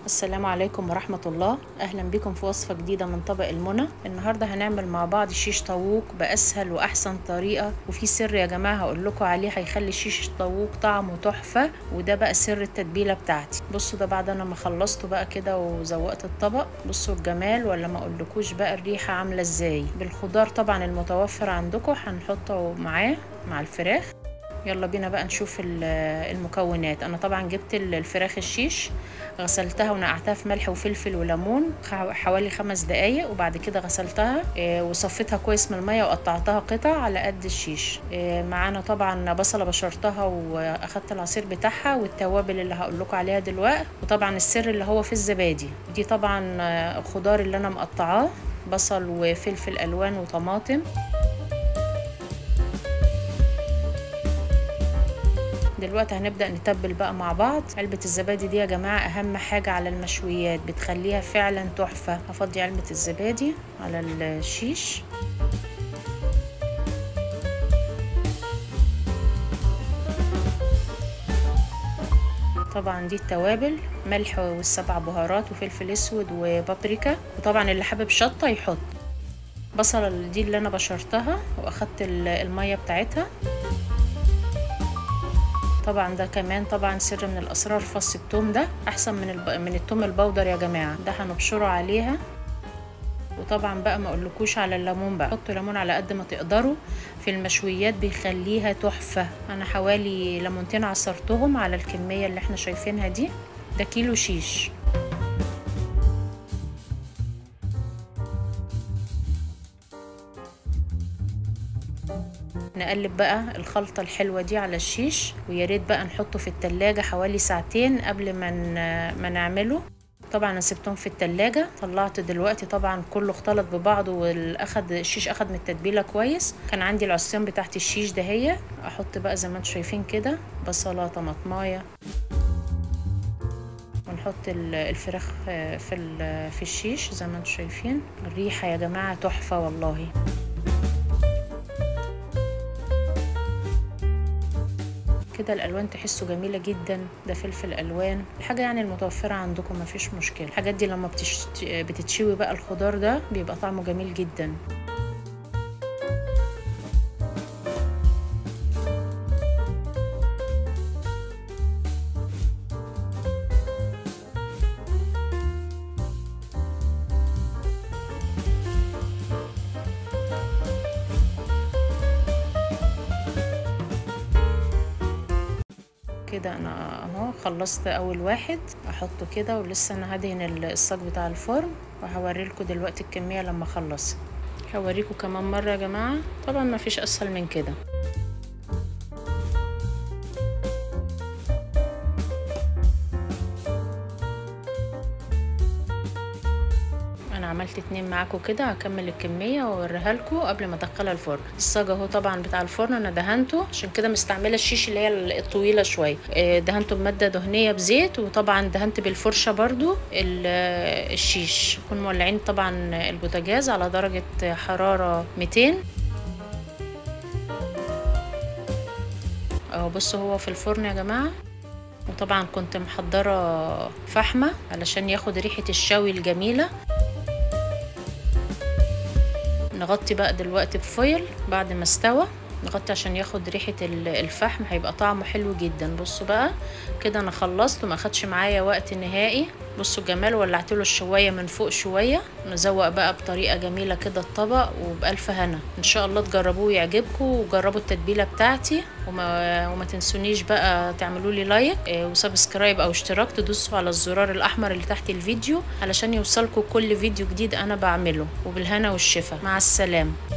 السلام عليكم ورحمة الله أهلا بكم في وصفة جديدة من طبق المنى النهاردة هنعمل مع بعض شيش طاووق بأسهل وأحسن طريقة وفي سر يا جماعة هقول لكم عليه هيخلي الشيش الطاووق طعمه تحفة وده بقى سر التتبيلة بتاعتي بصوا ده بعد أنا ما خلصته بقى كده وزوقت الطبق بصوا الجمال ولا ما أقولكوش بقى الريحة عاملة إزاي بالخضار طبعا المتوفر عندكم هنحطه معاه مع الفراخ يلا بينا بقى نشوف المكونات انا طبعا جبت الفراخ الشيش غسلتها ونقعتها في ملح وفلفل وليمون حوالي خمس دقايق وبعد كده غسلتها وصفيتها كويس من الميه وقطعتها قطع على قد الشيش معانا طبعا بصله بشرتها واخدت العصير بتاعها والتوابل اللي هقول لكم عليها دلوقتي وطبعا السر اللي هو في الزبادي دي طبعا الخضار اللي انا مقطعاه بصل وفلفل الوان وطماطم دلوقتي هنبدأ نتبل بقى مع بعض علبة الزبادي دي يا جماعة أهم حاجة على المشويات بتخليها فعلا تحفة هفضي علبة الزبادي على الشيش طبعا دي التوابل ملح والسبع بهارات وفلفل اسود وبابريكا وطبعا اللي حابب شطة يحط بصلة دي اللي انا بشرتها واخدت المية بتاعتها طبعا ده كمان طبعا سر من الاسرار فص التوم ده احسن من الب... من التوم البودر يا جماعه ده هنبشره عليها وطبعا بقى ما اقولكوش على الليمون بقى حطوا ليمون على قد ما تقدروا في المشويات بيخليها تحفه انا حوالي ليمونتين عصرتهم على الكميه اللي احنا شايفينها دي ده كيلو شيش نقلب بقى الخلطة الحلوة دي على الشيش ويا ريت بقى نحطه في التلاجة حوالي ساعتين قبل ما ما نعمله طبعا انا سبتهم في التلاجة طلعت دلوقتي طبعا كله اختلط ببعضه والاخد الشيش اخد من التتبيله كويس كان عندي العصيان بتاعت الشيش ده هي احط بقى زي ما انتم شايفين كده بصله طماطمايه ونحط الفراخ في في الشيش زي ما انتم شايفين الريحه يا جماعه تحفه والله كده الالوان تحسوا جميله جدا ده فلفل الوان الحاجه يعني المتوفره عندكم مفيش مشكله الحاجات دي لما بتشت... بتتشوي بقى الخضار ده بيبقى طعمه جميل جدا كده انا اهو خلصت اول واحد احطه كده ولسه انا هدهن الصاج بتاع الفرن وهوريلكوا دلوقتي الكميه لما اخلص هوريكم كمان مره يا جماعه طبعا ما فيش اسهل من كده عملت اتنين معاكم كده هكمل الكميه واوريها لكم قبل ما ادخلها الفرن الصاج اهو طبعا بتاع الفرن انا دهنته عشان كده مستعمله الشيش اللي هي الطويله شويه دهنته بماده دهنيه بزيت وطبعا دهنت بالفرشه برضو الشيش نكون مولعين طبعا البوتاجاز على درجه حراره 200 اهو بصوا هو في الفرن يا جماعه وطبعا كنت محضره فحمه علشان ياخد ريحه الشوي الجميله نغطي بقى دلوقتي بفويل بعد ما استوى نغطي عشان ياخد ريحة الفحم هيبقى طعمه حلو جدا بصوا بقى كده انا خلصت وما خدش معايا وقت نهائي بصوا الجمال ولعت له الشوايه من فوق شويه نزوق بقى بطريقه جميله كده الطبق وبالف هنا ان شاء الله تجربوه ويعجبكم وجربوا التتبيله بتاعتي وما, وما تنسونيش بقى تعملوا لي لايك وسبسكرايب او اشتراك تدوسوا على الزرار الاحمر اللي تحت الفيديو علشان يوصلكم كل فيديو جديد انا بعمله وبالهنا والشفا مع السلامه